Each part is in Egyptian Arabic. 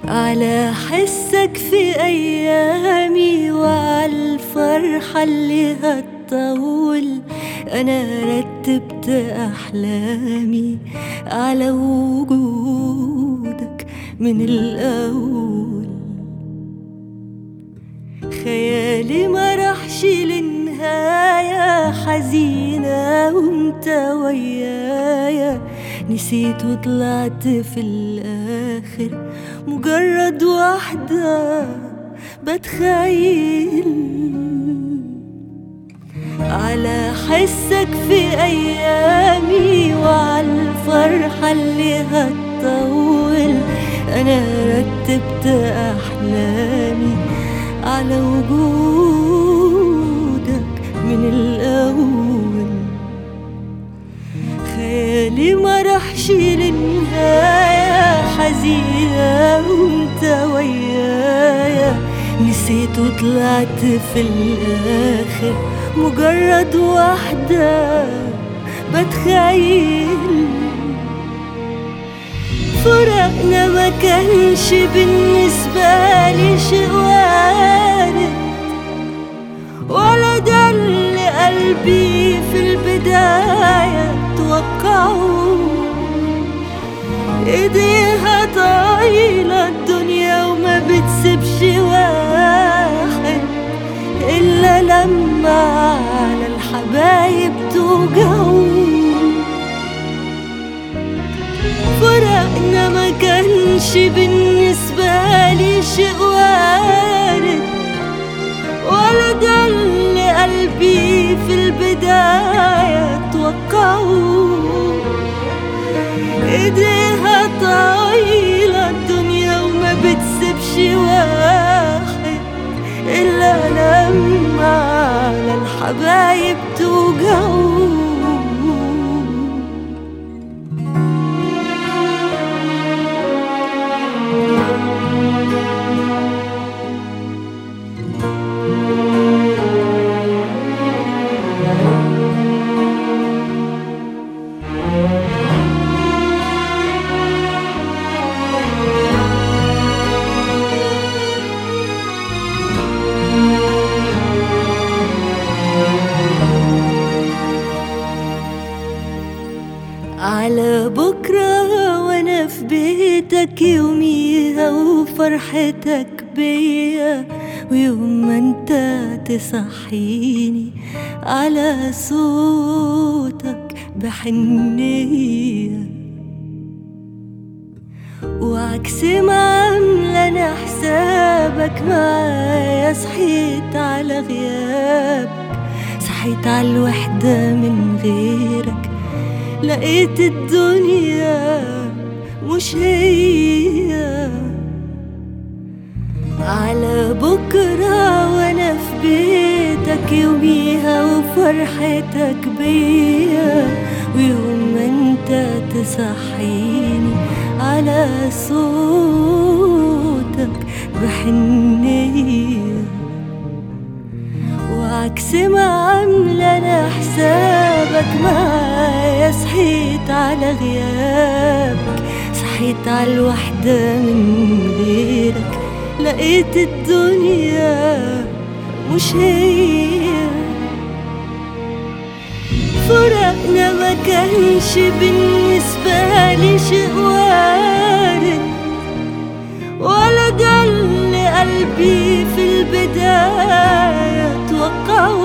على حسك في أيامي وعلى الفرحة اللي هتطول أنا رتبت أحلامي على وجودك من الأول خيالي ما راحش للنهاية حزينة وانت ويايا نسيت وطلعت في الآخر مجرد واحدة بتخيل على حسك في أيامي وعلى الفرحة اللي هتطول أنا رتبت أحلامي على وجودك من الأول خيالي ما راحش للنهاية حزينة وانت ويايا نسيت وطلعت في الآخر مجرد واحدة بتخيل فرقنا ما كانش بالنسبة لي شيء وارد ولا ده اللي قلبي في البداية توقعه ايديها طايلة الدنيا وما بتسيبش واحد إلا لما على الحبايب توجعه فرقنا ما كانش بالنسبة لي شيء وارد ولا ده اللي قلبي في البداية توقعه ايديها طايلة الدنيا وما بتسيبش واحد إلا لما على الحبايب توجعه على بكرة وانا في بيتك يوميها وفرحتك بيا ويوم ما انت تصحيني على صوتك بحنية وعكس ما عاملة انا حسابك معايا صحيت على غيابك صحيت على الوحدة من غيرك لقيت الدنيا مش هي على بكرة وانا في بيتك يوميها وفرحتك بيا ويوم ما انت تصحيني على صوتك بحنية وعكس ما عاملة انا حسابك معايا صحيت على غيابك صحيت على الوحدة من غيرك لقيت الدنيا مش هي فرقنا ما كانش بالنسبة لي شيء وارد ولا ده اللي قلبي في البداية توقعه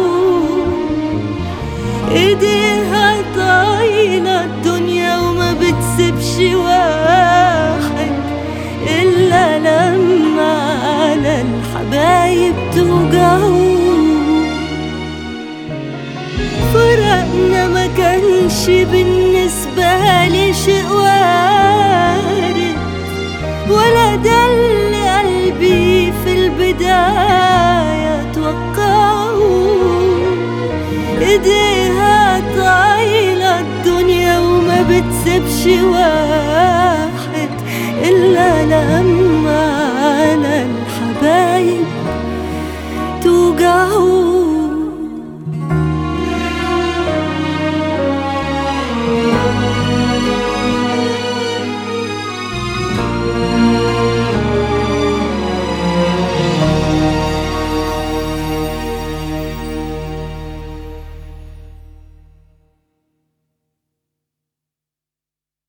ايديها طايلة الدنيا وما بتسيبش واحد إلا لما على الحبايب توجعه فرقنا ما كانش بالنسبة لي شيء وارد ولا ده اللي قلبي في البداية توقعه ايديها طايلة الدنيا وما بتسيبش واحد إلا لما على الحبايب توجعه